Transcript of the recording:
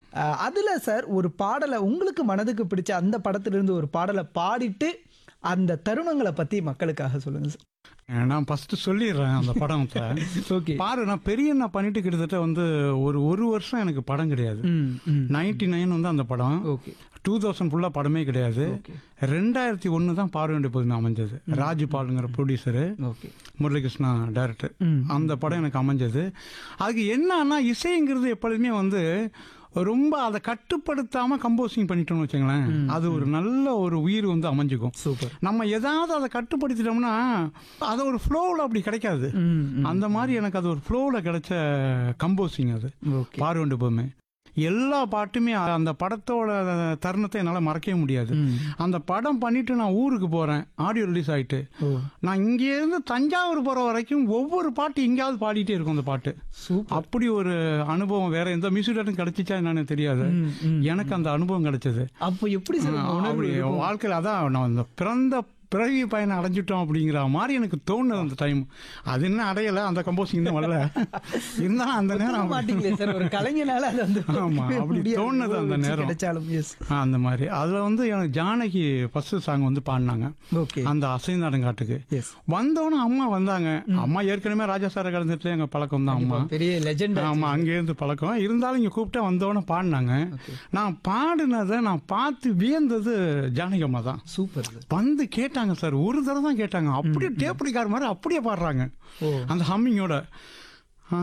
அஹ், அதுல சார் ஒரு பாடலை உங்களுக்கு மனதுக்கு பிடிச்ச அந்த படத்திலிருந்து ஒரு பாடலை பாடிட்டு அந்த தருணங்களை பத்தி மக்களுக்காக சொல்லுங்க சார் நான் ஃபர்ஸ்ட் சொல்லிடுறேன் அந்த படத்தை ஓகே பாரு நான் பெரிய நான் பண்ணிட்டு கிட்டத்தட்ட வந்து ஒரு ஒரு வருஷம் எனக்கு படம் கிடையாது ம் ம் நைன்டி நைன் வந்து அந்த படம் ஓகே டூ தௌசண்ட் ஃபுல்லாக படமே கிடையாது ஓகே ரெண்டாயிரத்தி ஒன்று தான் பார்வை வேண்டிய பொதுமை அமைஞ்சது ராஜ்பாலுங்கிற ப்ரொடியூசரு ஓகே முரளிகிருஷ்ணா டைரக்டர் ம் அந்த படம் எனக்கு அமைஞ்சது அதுக்கு என்னன்னா இசைங்கிறது எப்பொழுதுமே வந்து ரொம்ப அதை கட்டுப்படுத்தாம கம்போசிங் பண்ணிட்டோம்னு வச்சுங்களேன் அது ஒரு நல்ல ஒரு உயிர் வந்து அமைஞ்சுக்கும் சூப்பர் நம்ம ஏதாவது அதை கட்டுப்படுத்திட்டோம்னா அது ஒரு ஃப்ளோவில் அப்படி கிடைக்காது ம் ம். அந்த மாதிரி எனக்கு அது ஒரு ஃப்ளோவில் கிடைச்ச கம்போசிங் அது ஓகே பார்வண்டு பொம்மை எல்லா பாட்டுமே அந்த படத்தோட தருணத்தை என்னால் மறக்கவே முடியாது ம். அந்த படம் பண்ணிட்டு நான் ஊருக்கு போகிறேன் ஆடியோ ரிலீஸ் ஆயிட்டு ஓ நான் இங்கேருந்து தஞ்சாவூர் போகிற வரைக்கும் ஒவ்வொரு பாட்டு எங்கேயாவது பாடிட்டே இருக்கும் அந்த பாட்டு சூப்பர் அப்படி ஒரு அனுபவம் வேற எந்த மியூசிக் டேரக்டரும் கிடைச்சிச்சா என்னன்னு தெரியாது ம், ம். எனக்கு அந்த அனுபவம் கிடைச்சது அப்போ எப்படி சார் உங்க உணர்வு அப்படி இருக்கும்? வாழ்க்கையில் அதான் நான் இந்த பிறந்த பிறவி பயணம் அடைஞ்சிட்டோம் அப்படிங்கிற மாதிரி எனக்கு தோணுது அந்த டைம் அது என்ன அடையலை அந்த கம்போசிங் இன்னும் வரல இருந்தாலும் அந்த ஒத்துக்க நேரம் மாட்டீங்களே சார் ஒரு கலைஞனால அது வந்து ஆமா, அப்படி முடியாது. தோணுது அந்த வச்சு நேரம். கிடைச்சாலும் எஸ் ஆ, அந்த மாதிரி அதில் வந்து எனக்கு ஜானகி ஃபர்ஸ்ட் சாங் வந்து பாடினாங்க ஓகே அந்த அசைந்தாடங்காட்டுக்கு எஸ் வந்தோடனே அம்மா வந்தாங்க அம்மா ஏற்கனவே ராஜா சாரை கலந்துட்டு எங்க பழக்கம் தான் அம்மா பெரிய லெஜெண்ட் ஆமா அங்கேருந்து பழக்கம் இருந்தாலும் இங்க கூப்பிட்டா வந்தோடனே பாடினாங்க நான் பாடினதை நான் பார்த்து வியந்தது ஜானகி அம்மா தான் சூப்பர் சார் வந்து கேட்டாங்க சார் ஒரு தடவை தான் கேட்டாங்க அப்படியே டேப்படிக்கார மாதிரி அப்படியே பாடுறாங்க ஓ அந்த ஹம்மிங்கோட